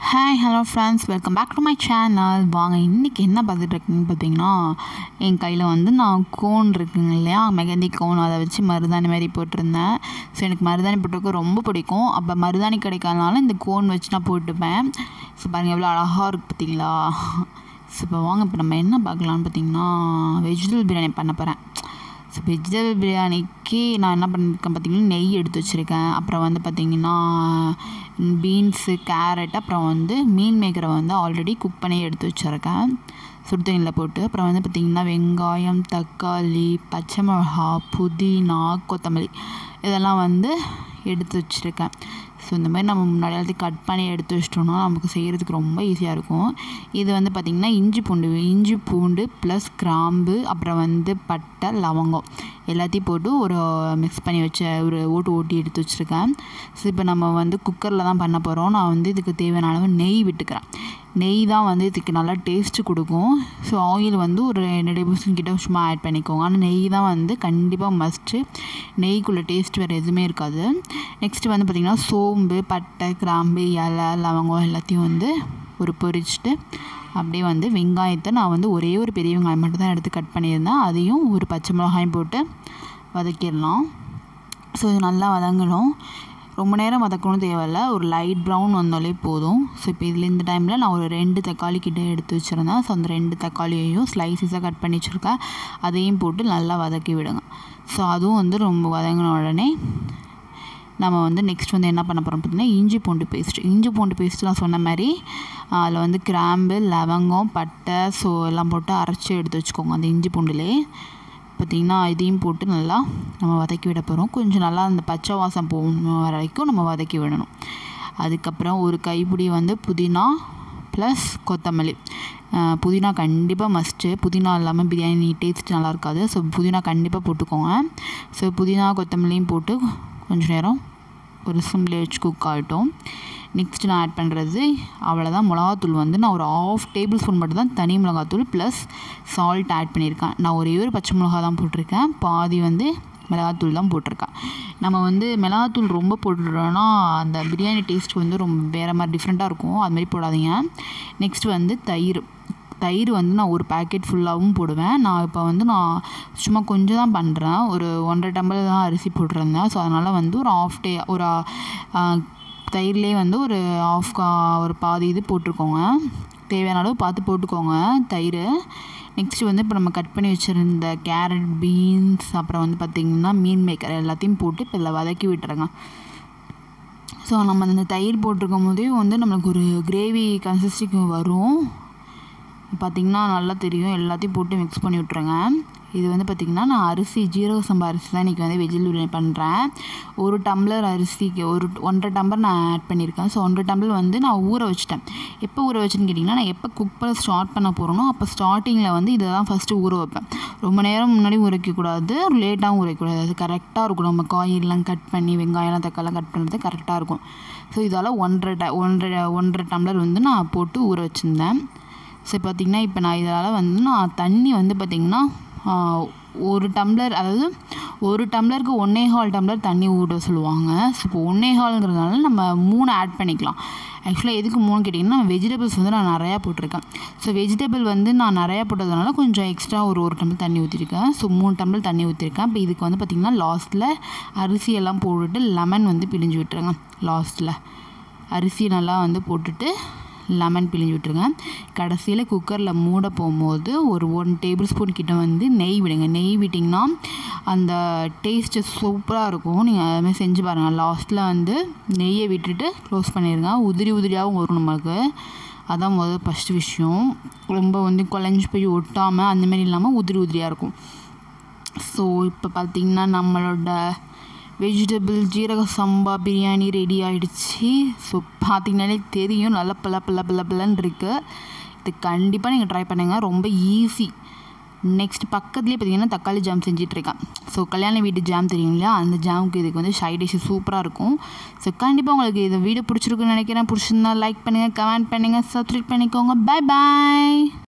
hi hello friends welcome back to my channel வாங்க இன்றைக்கி என்ன பார்த்துட்டு இருக்கீங்கன்னு பார்த்தீங்கன்னா என் கையில் வந்து நான் கோன் இருக்குங்க இல்லையா மெகந்தி கோன் அதை வச்சு மருதாணி மாதிரி போட்டிருந்தேன் ஸோ எனக்கு மருதாணி போட்டிருக்க ரொம்ப பிடிக்கும் அப்போ மருதாணி கிடைக்காதனால இந்த கோன் வச்சு நான் போட்டுப்பேன் ஸோ பாருங்கள் எவ்வளோ அழகாக இருக்குது பார்த்தீங்களா ஸோ இப்போ வாங்க இப்போ நம்ம என்ன பார்க்கலான்னு பார்த்தீங்கன்னா வெஜிடபிள் பிரியாணி பண்ண போகிறேன் ஸோ வெஜிடபிள் பிரியாணிக்கு நான் என்ன பண்ணியிருக்கேன் பார்த்தீங்கன்னா நெய் எடுத்து வச்சுருக்கேன் அப்புறம் வந்து பார்த்திங்கன்னா பீன்ஸு கேரட் அப்புறம் வந்து மீன் மேக்கரை வந்து ஆல்ரெடி குக் பண்ணி எடுத்து வச்சுருக்கேன் சுடு தண்ணியில் போட்டு அப்புறம் வந்து பார்த்திங்கன்னா வெங்காயம் தக்காளி பச்சை மிளகா புதினா கொத்தமல்லி இதெல்லாம் வந்து எடுத்து வச்சுருக்கேன் ஸோ இந்த மாதிரி நம்ம முன்னாடி எல்லாத்தையும் கட் பண்ணி எடுத்து வச்சிட்டோம்னா நமக்கு செய்கிறதுக்கு ரொம்ப ஈஸியாக இருக்கும் இது வந்து பார்த்திங்கன்னா இஞ்சி பூண்டு இஞ்சி பூண்டு ப்ளஸ் கிராம்பு அப்புறம் வந்து பட்டை லவங்கம் எல்லாத்தையும் போட்டு ஒரு மிக்ஸ் பண்ணி வச்ச ஒரு ஓட்டு ஓட்டி எடுத்து வச்சுருக்கேன் ஸோ இப்போ நம்ம வந்து குக்கரில் தான் பண்ண போகிறோம் நான் வந்து இதுக்கு தேவையான அளவு நெய் விட்டுக்கிறேன் நெய் தான் வந்து இதுக்கு நல்லா டேஸ்ட்டு கொடுக்கும் ஸோ ஆயில் வந்து ஒரு ரெண்டு டேபிள் ஸ்பூன் கிட்ட சும்மா ஆட் பண்ணிக்கோங்க ஆனால் நெய் தான் வந்து கண்டிப்பாக மஸ்ட்டு நெய்க்குள்ளே டேஸ்ட் வேறு எதுவுமே இருக்காது நெக்ஸ்ட்டு வந்து பார்த்திங்கன்னா சோம்பு பட்டை கிராம்பு இலை லவங்கம் எல்லாத்தையும் வந்து ஒரு பொரிச்சிட்டு அப்படியே வந்து வெங்காயத்தை நான் வந்து ஒரே ஒரு பெரிய வெங்காயம் மட்டும் தான் எடுத்து கட் பண்ணியிருந்தேன் அதையும் ஒரு பச்சை மிளகாயும் போட்டு வதக்கிடலாம் ஸோ இது நல்லா வதங்கணும் ரொம்ப நேரம் வதக்கணும் தேவையில்ல ஒரு லைட் ப்ரௌன் வந்தாலே போதும் ஸோ இப்போ இதில் இந்த டைமில் நான் ஒரு ரெண்டு தக்காளி கிட்டே எடுத்து வச்சுருந்தேன் ஸோ அந்த ரெண்டு தக்காளியையும் ஸ்லைசஸாக கட் பண்ணி வச்சுருக்கேன் அதையும் போட்டு நல்லா வதக்கி விடுங்க ஸோ அதுவும் வந்து ரொம்ப வதங்கின உடனே நம்ம வந்து நெக்ஸ்ட் வந்து என்ன பண்ண போகிறோம் பார்த்திங்கன்னா இஞ்சி பூண்டு பேஸ்ட் இஞ்சி பூண்டு பேஸ்ட்டு நான் சொன்ன மாதிரி அதில் வந்து கிராம்பு லவங்கம் பட்டை ஸோ எல்லாம் போட்டு அரைச்சி எடுத்து வச்சுக்கோங்க அந்த இஞ்சி பூண்டுலே பார்த்திங்கன்னா இதையும் போட்டு நல்லா நம்ம வதக்கி விட போகிறோம் கொஞ்சம் நல்லா அந்த பச்சை வாசம் போகணும் வரைக்கும் நம்ம வதக்கி விடணும் அதுக்கப்புறம் ஒரு கைப்பிடி வந்து புதினா ப்ளஸ் கொத்தமல்லி புதினா கண்டிப்பாக மஸ்ட்டு புதினா இல்லாமல் பிரியாணி டேஸ்ட் நல்லா இருக்காது ஸோ புதினா கண்டிப்பாக போட்டுக்கோங்க ஸோ புதினா கொத்தமல்லியும் போட்டு கொஞ்சம் நேரம் ஒரு சிம்லேயே வச்சு குக் ஆகட்டும் நெக்ஸ்ட் நான் ஆட் பண்ணுறது அவ்வளோதான் மிளகாத்தூள் வந்து நான் ஒரு ஆஃப் டேபிள் ஸ்பூன் மட்டும் தான் தனி மிளகாத்தூள் ப்ளஸ் சால்ட் ஆட் பண்ணியிருக்கேன் நான் ஒரே ஒரு பச்சை மிளகா தான் போட்டிருக்கேன் பாதி வந்து மிளகாத்தூள் தான் போட்டிருக்கேன் நம்ம வந்து மிளகாத்தூள் ரொம்ப போட்டுட்டோன்னா அந்த பிரியாணி டேஸ்ட் வந்து ரொம்ப வேறு மாதிரி டிஃப்ரெண்ட்டாக இருக்கும் அது மாதிரி போடாதீங்க நெக்ஸ்ட் வந்து தயிர் தயிர் வந்து நான் ஒரு பேக்கெட் ஃபுல்லாகவும் போடுவேன் நான் இப்போ வந்து நான் சும்மா கொஞ்சம் தான் பண்ணுறேன் ஒரு ஒன்றரை டம்பர் தான் அரிசி போட்டிருந்தேன் ஸோ அதனால் வந்து ஒரு ஆஃப் டே ஒரு தயிர்லேயே வந்து ஒரு ஆஃப் ஒரு பாதி இது போட்டிருக்கோங்க தேவையான அளவு பார்த்து போட்டுக்கோங்க தயிர் நெக்ஸ்ட்டு வந்து இப்போ நம்ம கட் பண்ணி வச்சுருந்த கேரட் பீன்ஸ் அப்புறம் வந்து பார்த்திங்கன்னா மீன் மேக்கர் எல்லாத்தையும் போட்டு இப்போ இதில் வதக்கி விட்டுருங்க ஸோ நம்ம அந்த தயிர் போட்டிருக்கும் போதே வந்து நம்மளுக்கு ஒரு கிரேவி கன்சிஸ்டிக்கு வரும் பார்த்திங்கன்னா நல்லா தெரியும் எல்லாத்தையும் போட்டு மிக்ஸ் பண்ணி விட்ருங்க இது வந்து பார்த்திங்கன்னா நான் அரிசி ஜீரக சம்பா அரிசி தான் இன்றைக்கி வந்து வெஜிடபிள் பிரியாணி பண்ணுறேன் ஒரு டம்ளர் அரிசிக்கு ஒரு ஒன்றரை டம்ளர் நான் ஆட் பண்ணியிருக்கேன் ஸோ ஒன்றரை டம்ளர் வந்து நான் ஊற வச்சுட்டேன் எப்போ ஊற வச்சுன்னு கேட்டிங்கன்னா நான் எப்போ குக் பண்ண ஸ்டார்ட் பண்ண போகிறேனோ அப்போ ஸ்டார்டிங்கில் வந்து இதை தான் ஃபஸ்ட்டு ஊற வைப்பேன் ரொம்ப நேரம் முன்னாடி உரைக்கக்கூடாது லேட்டாகவும் உரைக்கக்கூடாது அது கரெக்டாக இருக்கும் நம்ம காயெல்லாம் கட் பண்ணி வெங்காயம்லாம் தக்காளிலாம் கட் பண்ணுறது கரெக்டாக இருக்கும் ஸோ இதால் ஒன்றரை ட ஒன்றரை ஒன்றரை டம்ளர் வந்து நான் போட்டு ஊற வச்சுருந்தேன் ஸோ பார்த்திங்கன்னா இப்போ நான் இதால் வந்து நான் தண்ணி வந்து பார்த்திங்கன்னா ஒரு டம்ளர் அதாவது ஒரு டம்ளருக்கு ஒன்றே ஹால் டம்ளர் தண்ணி ஊட சொல்லுவாங்க ஸோ இப்போ ஒன்றே ஹால்ங்கிறதுனால நம்ம மூணு ஆட் பண்ணிக்கலாம் ஆக்சுவலாக எதுக்கு மூணு கேட்டிங்கன்னா வெஜிடபிள்ஸ் வந்து நான் நிறையா போட்டிருக்கேன் ஸோ வெஜிடபிள் வந்து நான் நிறையா போட்டதுனால கொஞ்சம் எக்ஸ்ட்ரா ஒரு ஒரு டம்ளர் தண்ணி ஊற்றிருக்கேன் ஸோ மூணு டம்ளர் தண்ணி ஊற்றிருக்கேன் இப்போ இதுக்கு வந்து பார்த்திங்கன்னா லாஸ்ட்டில் அரிசியெல்லாம் போட்டுட்டு லெமன் வந்து பிழிஞ்சு விட்டுருங்க லாஸ்ட்டில் அரிசி நல்லா வந்து போட்டுட்டு லெமன் பிழிஞ்சு விட்டுருங்க கடைசியில் குக்கரில் மூட போகும்போது ஒரு ஒன் டேபிள் ஸ்பூன் கிட்ட வந்து நெய் விடுங்க நெய் விட்டிங்கன்னா அந்த டேஸ்ட்டு சூப்பராக இருக்கும் நீங்கள் அதுமாதிரி செஞ்சு பாருங்கள் லாஸ்ட்டில் வந்து நெய்யை விட்டுட்டு க்ளோஸ் பண்ணிடுங்க உதிரி உதிரியாகவும் வரும் நமக்கு அதான் முதல் ஃபஸ்ட்டு விஷயம் ரொம்ப வந்து குழஞ்சி போய் ஒட்டாமல் அந்தமாரி இல்லாமல் உதிரி உதிரியாக இருக்கும் ஸோ இப்போ பார்த்திங்கன்னா நம்மளோட வெஜிடபிள் ஜீரக சம்பா பிரியாணி ரெடி ஆகிடுச்சு ஸோ பார்த்தீங்கனாலே தெரியும் நல்லா பல்ல பல்ல பல்ல பல்லன்னு இருக்குது இது கண்டிப்பாக நீங்கள் ட்ரை பண்ணுங்கள் ரொம்ப ஈஸி நெக்ஸ்ட் பக்கத்துலேயே பார்த்தீங்கன்னா தக்காளி ஜாம் செஞ்சிட்ருக்கேன் ஸோ கல்யாண வீட்டு ஜாம் தெரியும் இல்லையா அந்த ஜாமுக்கு இதுக்கு வந்து சைட் டிஷ் சூப்பராக இருக்கும் ஸோ கண்டிப்பாக உங்களுக்கு இந்த வீடியோ பிடிச்சிருக்குன்னு நினைக்கிறேன் பிடிச்சிருந்தா லைக் பண்ணுங்கள் கமெண்ட் பண்ணுங்கள் சப்ஸ்கிரைப் பண்ணிக்கோங்க பாய் பாய்